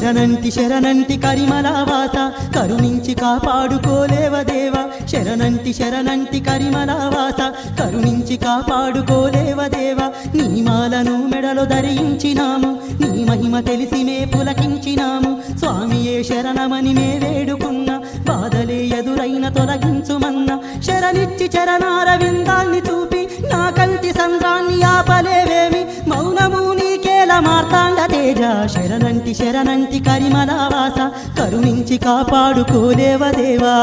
శరణంటి శరణంటి కరిమలావాస కరుణించి కాపాడుకోలేవ దేవా శరణంటి శరణంటి కరిమలావాస కరుణించి కాపాడుకోలేవ దేవా నీ మాలను మెడలో ధరించినాము నీ మహిమ తెలిసి మే పులకించినాము స్వామియే శరణమని మే వేడుకున్న బాధలే ఎదురైన తొలగించుమన్న శరణిచ్చి చరణార విందాన్ని చూపి నా కంటి సంద్రాన్ని ఆపలేవేమి మౌనము నీకేల మార్తాండ తేజ శరణంటి శరణంటి కరిమలావాస కరుణించి కాపాడుకోలేవ దేవా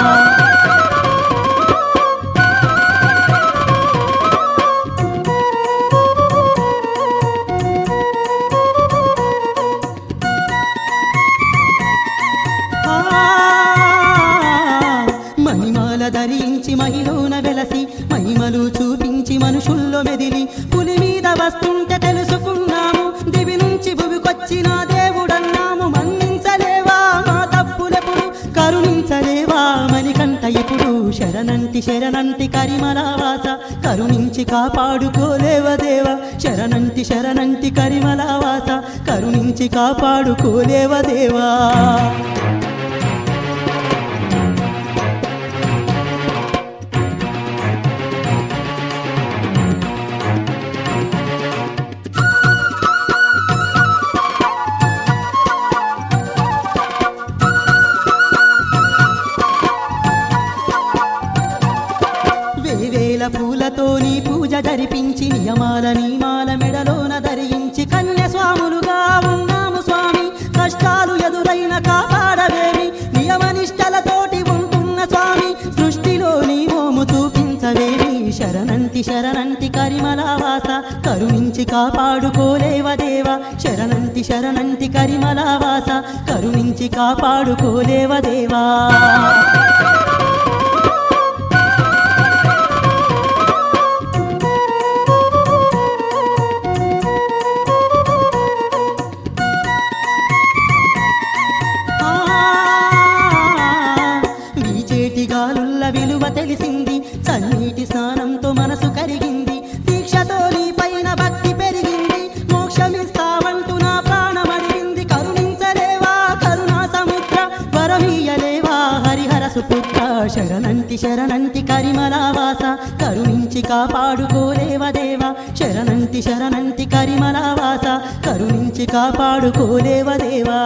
మహిమాల ధరించి మహిళన వెలసి మహిమలు చూపించి మనుషుల్లో మెదిలి పులి మీద వస్తుంటే తెలుసుకున్నాము దివి నుంచి భువికొచ్చిన దేవుడన్నాము మన్నించలేవా మా తప్పులెప్పుడు కరుణించలేవా మణికంఠ ఇప్పుడు శరణంటి శరణంటి కరిమలావాస కరుణించి కాపాడుకోలేవ దేవ శరణంటి శరణంటి కరిమలావాస కరుణించి కాపాడుకోలేవ దేవా వేవేల పూలతో నీ పూజ జరిపించి నియమాల నియమాల మెడలోన ధరించి కన్య స్వాములుగా ఉన్నాము స్వామి కష్టాలు ఎదురైన కాపాడవేమి నియమనిష్టలతోటి ఉంటున్న స్వామి సృష్టిలో నీ మోము చూపించవేమి శరణంటి శరణంటి కరిమలావాస కరుణించి కాపాడుకోలేవ దేవ శరణంటి శరణంటి కరిమలావాస కరుణించి కాపాడుకోలేవ దేవా నీ చేతి గాలుల్ల విలువ తెలిసింది చన్నీటి స్నానంతో మనసు కరిగింది దీక్షతో నీ పైన భక్తి పెరిగింది మోక్షమిస్తావంటూ నా ప్రాణం అడిగింది కరుణించలేవా కరుణా సముద్ర వరమీయలేవా హరిహర సుపుత్ర శరణంటి శరణంటి కరిమలావాస కరుణించి కాపాడుకోలేవ దేవా శరణంటి శరణంటి కరిమలావాస కరుణించి కాపాడుకోలేవ దేవా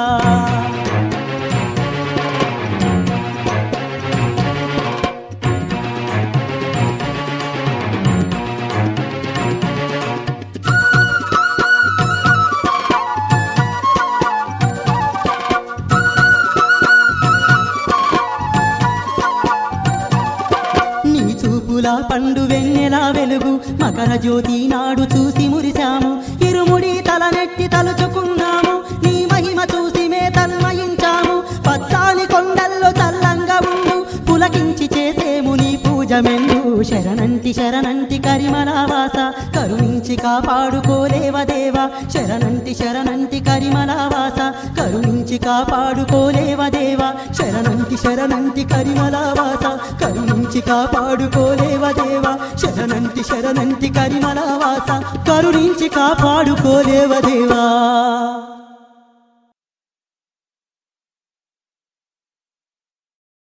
నీ చూపుల పండు వెన్నెల వెలుగు మకర జ్యోతి నాడు చూసి మురిశాము ఇరుముడి తలనెట్టి తలుచుకున్నాము నీ మహిమ చూసి మే తన్మయించాము పచ్చాని కొండల్లో చల్లంగా ఉండు పులకించి చేసేము నీ పూజ మెండు శరణంటి శరణంటి కరిమలావాస కరుణించి కాపాడుకోలేవ దేవా శరణంటి శరణంటి కరిమలావాస కరుణించి కాపాడుకోలేవ దేవా శరణంటి శరణంటి కరిమలావాస కరుణించి కాపాడుకోలేవ దేవా శరణంటి శరణంటి కరిమలావాస కరుణించి కాపాడుకోలేవ దేవా